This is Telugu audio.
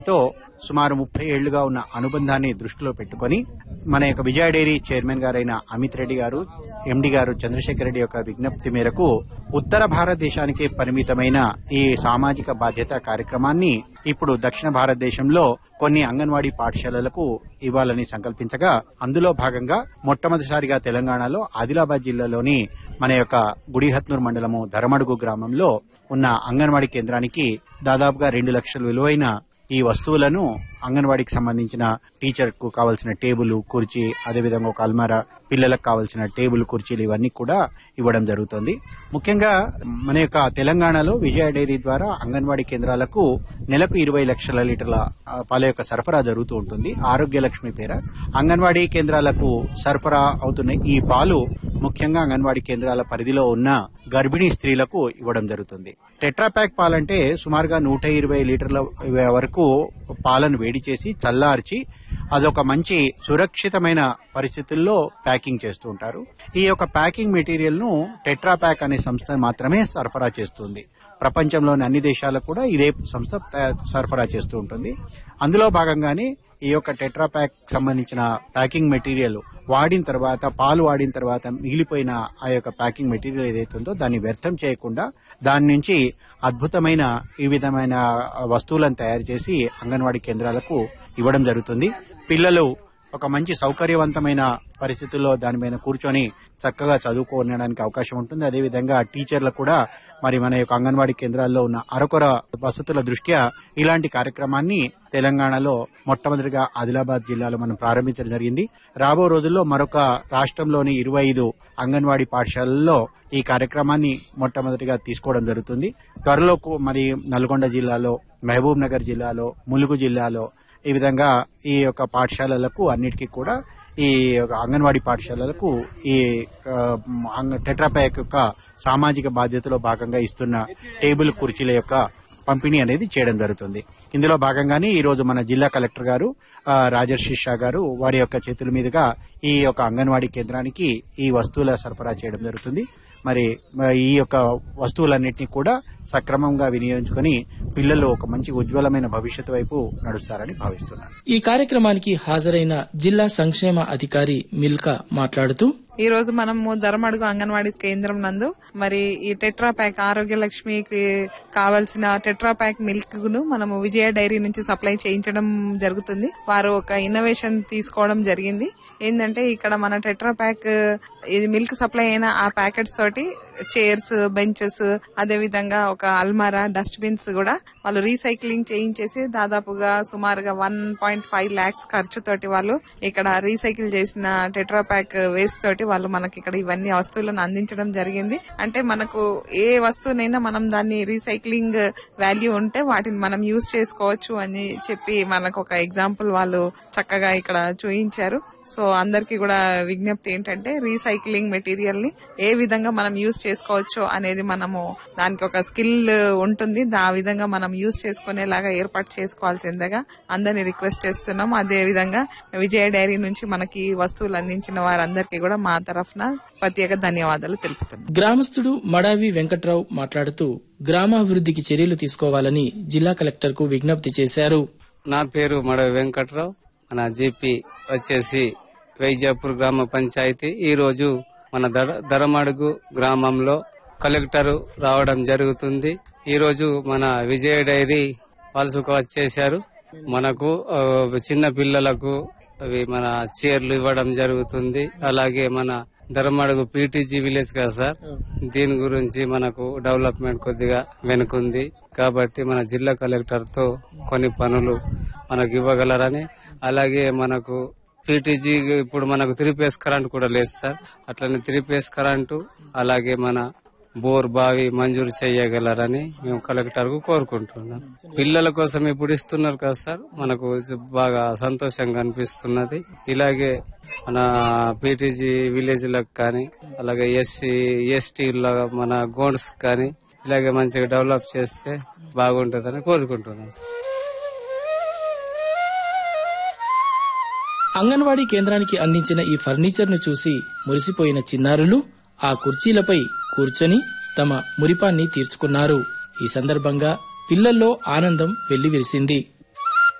తో సుమారు ముప్పై ఏళ్లుగా ఉన్న అనుబంధాన్ని దృష్టిలో పెట్టుకొని మన యొక్క విజయ డైరీ చైర్మన్ గారైన అమిత్ రెడ్డి గారు ఎండి గారు చంద్రశేఖర్ రెడ్డి యొక్క విజ్ఞప్తి మేరకు ఉత్తర భారతదేశానికి పరిమితమైన ఈ సామాజిక బాధ్యత కార్యక్రమాన్ని ఇప్పుడు దక్షిణ భారతదేశంలో కొన్ని అంగన్వాడీ పాఠశాలలకు ఇవ్వాలని సంకల్పించగా అందులో భాగంగా మొట్టమొదటిసారిగా తెలంగాణలో ఆదిలాబాద్ జిల్లాలోని మన యొక్క గుడిహత్నూర్ మండలము ధరమడుగు గ్రామంలో ఉన్న అంగన్వాడీ కేంద్రానికి దాదాపుగా రెండు లక్షల విలువైన ఈ వస్తువులను అంగన్వాడీకి సంబంధించిన టీచర్ కు కావాల్సిన టేబుల్ కుర్చీ అదేవిధంగా ఒక అల్మారా పిల్లలకు కావాల్సిన టేబుల్ కుర్చీలు ఇవన్నీ కూడా ఇవ్వడం జరుగుతుంది ముఖ్యంగా మన యొక్క తెలంగాణలో విజయ డైరీ ద్వారా అంగన్వాడీ కేంద్రాలకు నెలకు ఇరవై లక్షల లీటర్ల ఆ, పాల యొక్క సరఫరా జరుగుతూ ఉంటుంది ఆరోగ్య లక్ష్మి పేర అంగన్వాడీ కేంద్రాలకు సరఫరా అవుతున్న ఈ పాలు ముఖ్యంగా అంగన్వాడీ కేంద్రాల పరిధిలో ఉన్న గర్భిణీ స్త్రీలకు ఇవ్వడం జరుగుతుంది టెట్రాప్యాక్ పాలంటే సుమారుగా నూట ఇరవై లీటర్ల వరకు పాలను వేడి చేసి చల్లార్చి అదొక మంచి సురక్షితమైన పరిస్థితుల్లో ప్యాకింగ్ చేస్తూ ఉంటారు ఈ యొక్క ప్యాకింగ్ మెటీరియల్ ను టెట్రాప్యాక్ అనే సంస్థ మాత్రమే సరఫరా చేస్తుంది ప్రపంచంలోని అన్ని దేశాలకు కూడా ఇదే సంస్థ తయా- సరఫరా చేస్తూ ఉంటుంది అందులో భాగంగానే ఈ యొక్క టెట్రాప్యాక్ సంబంధించిన ప్యాకింగ్ మెటీరియల్ వాడిన తర్వాత పాలు వాడిన తర్వాత మిగిలిపోయిన ఆ యొక్క ప్యాకింగ్ మెటీరియల్ ఏదైతే ఉందో దాన్ని వ్యర్థం చేయకుండా దాని నుంచి అద్భుతమైన ఈ విధమైన వస్తువులను తయారు చేసి అంగన్వాడీ కేంద్రాలకు ఇవ్వడం జరుగుతుంది పిల్లలు ఒక మంచి సౌకర్యవంతమైన పరిస్థితుల్లో దాని మీద కూర్చొని చక్కగా చదువుకోవడానికి అవకాశం ఉంటుంది అదేవిధంగా టీచర్లు కూడా మరి మన యొక్క అంగన్వాడీ కేంద్రాల్లో ఉన్న అరకొర వసతుల దృష్ట్యా ఇలాంటి కార్యక్రమాన్ని తెలంగాణలో మొట్టమొదటిగా ఆదిలాబాద్ జిల్లాలో మనం ప్రారంభించడం జరిగింది రాబో రోజుల్లో మరొక రాష్ట్రంలోని ఇరవై ఐదు అంగన్వాడీ పాఠశాలల్లో ఈ కార్యక్రమాన్ని మొట్టమొదటిగా తీసుకోవడం జరుగుతుంది త్వరలో కు- మరి నల్గొండ జిల్లాలో మహబూబ్ నగర్ జిల్లాలో ములుగు జిల్లాలో ఈ విధంగా ఈ యొక్క పాఠశాలలకు అన్నిటికీ కూడా ఈ యొక్క అంగన్వాడీ పాఠశాలలకు ఈ ఆ, అంగ- టెట్రాప్యాక్ యొక్క సామాజిక బాధ్యతలో భాగంగా ఇస్తున్న టేబుల్ కుర్చీల యొక్క పంపిణీ అనేది చేయడం జరుగుతుంది ఇందులో భాగంగానే ఈ రోజు మన జిల్లా కలెక్టర్ గారు ఆ, రాజర్షి షా గారు వారి యొక్క చేతుల మీదుగా ఈ యొక్క అంగన్వాడీ కేంద్రానికి ఈ వస్తువుల సరఫరా చేయడం జరుగుతుంది మరి మ- ఈ యొక్క వస్తువులన్నింటినీ కూడా సక్రమంగా వినియోగించుకొని పిల్లలు ఒక మంచి ఉజ్వలమైన భవిష్యత్తు వైపు నడుస్తారని భావిస్తున్నాను ఈ కార్యక్రమానికి హాజరైన జిల్లా సంక్షేమ అధికారి మిల్కా మాట్లాడుతూ ఈ రోజు మనము ధర్మడుగు అంగన్వాడీ కేంద్రం నందు మరి ఈ టెట్రా ప్యాక్ ఆరోగ్య లక్ష్మికి కావాల్సిన టెట్రా ప్యాక్ మిల్క్ ను మనము విజయ డైరీ నుంచి సప్లై చేయించడం జరుగుతుంది వారు ఒక ఇన్నోవేషన్ తీసుకోవడం జరిగింది ఏంటంటే ఇక్కడ మన టెట్రా ప్యాక్ ఇది మిల్క్ సప్లై అయిన ఆ ప్యాకెట్స్ తోటి చైర్స్ బెంచెస్ అదే విధంగా ఒక అల్మారా డస్ట్ బిన్స్ కూడా వాళ్ళు రీసైక్లింగ్ చేయించేసి దాదాపుగా సుమారుగా వన్ పాయింట్ ఫైవ్ లాక్స్ ఖర్చుతోటి వాళ్ళు ఇక్కడ రీసైకిల్ చేసిన టెట్రా ప్యాక్ వేస్ట్ తోటి వాళ్ళు మనకి ఇక్కడ ఇవన్నీ వస్తువులను అందించడం జరిగింది అంటే మనకు ఏ వస్తువునైనా మనం దాన్ని రీసైక్లింగ్ వాల్యూ ఉంటే వాటిని మనం యూజ్ చేసుకోవచ్చు అని చెప్పి మనకు ఒక ఎగ్జాంపుల్ వాళ్ళు చక్కగా ఇక్కడ చూయించారు సో అందరికి కూడా విజ్ఞప్తి ఏంటంటే రీసైక్లింగ్ మెటీరియల్ ని ఏ విధంగా మనం యూజ్ చేసుకోవచ్చు అనేది మనము దానికి ఒక స్కిల్ ఉంటుంది ఆ విధంగా మనం యూజ్ చేసుకునేలాగా ఏర్పాటు చేసుకోవాల్సిందిగా అందరిని రిక్వెస్ట్ చేస్తున్నాం అదే విధంగా విజయ డైరీ నుంచి మనకి వస్తువులు అందించిన వారందరికీ కూడా మా తరఫున ప్రత్యేక ధన్యవాదాలు తెలుపుతున్నాం గ్రామస్తుడు మడావి వెంకట్రావు మాట్లాడుతూ గ్రామాభివృద్ధికి చర్యలు తీసుకోవాలని జిల్లా కలెక్టర్ కు విజ్ఞప్తి చేశారు నా పేరు మడవ వెంకట్రావు మన జీపీ వచ్చేసి వైజాపూర్ గ్రామ పంచాయతీ ఈ రోజు మన దర దరమడుగు గ్రామంలో కలెక్టర్ రావడం జరుగుతుంది ఈ రోజు మన విజయ డైరీ పలుసుకు వచ్చేశారు మనకు ఆ, చిన్న పిల్లలకు అవి మన చీరలు ఇవ్వడం జరుగుతుంది అలాగే మన ధర్మడుగు పీటీజీ విలేజ్ కదా సార్ దీని గురించి మనకు డెవలప్మెంట్ కొద్దిగా వెనుకుంది కాబట్టి మన జిల్లా కలెక్టర్ తో కొన్ని పనులు మనకు ఇవ్వగలరని అలాగే మనకు పీటీజీ ఇప్పుడు మనకు త్రీ ఫేస్ కరెంట్ కూడా లేదు సార్ అట్లనే త్రీ ఫేస్ కరెంటు అలాగే మన బోర్ బావి మంజూరు చేయగలరని మేము కలెక్టర్ కు కోరుకుంటున్నాం పిల్లల కోసం ఇప్పుడు ఇస్తున్నారు కదా సార్ మనకు బాగా సంతోషంగా అనిపిస్తున్నది ఇలాగే మన పీటీజీ విలేజ్ లకు కానీ అలాగే ఎస్సీ ఎస్టీ మన గోండ్స్ కానీ ఇలాగే మంచిగా డెవలప్ చేస్తే బాగుంటుందని కోరుకుంటున్నాం అంగన్వాడీ కేంద్రానికి అందించిన ఈ ఫర్నిచర్ ను చూసి మురిసిపోయిన చిన్నారులు ఆ కుర్చీలపై కూర్చొని తమ మురిపాన్ని తీర్చుకున్నారు ఈ సందర్భంగా పిల్లల్లో ఆనందం వెల్లివిరిసింది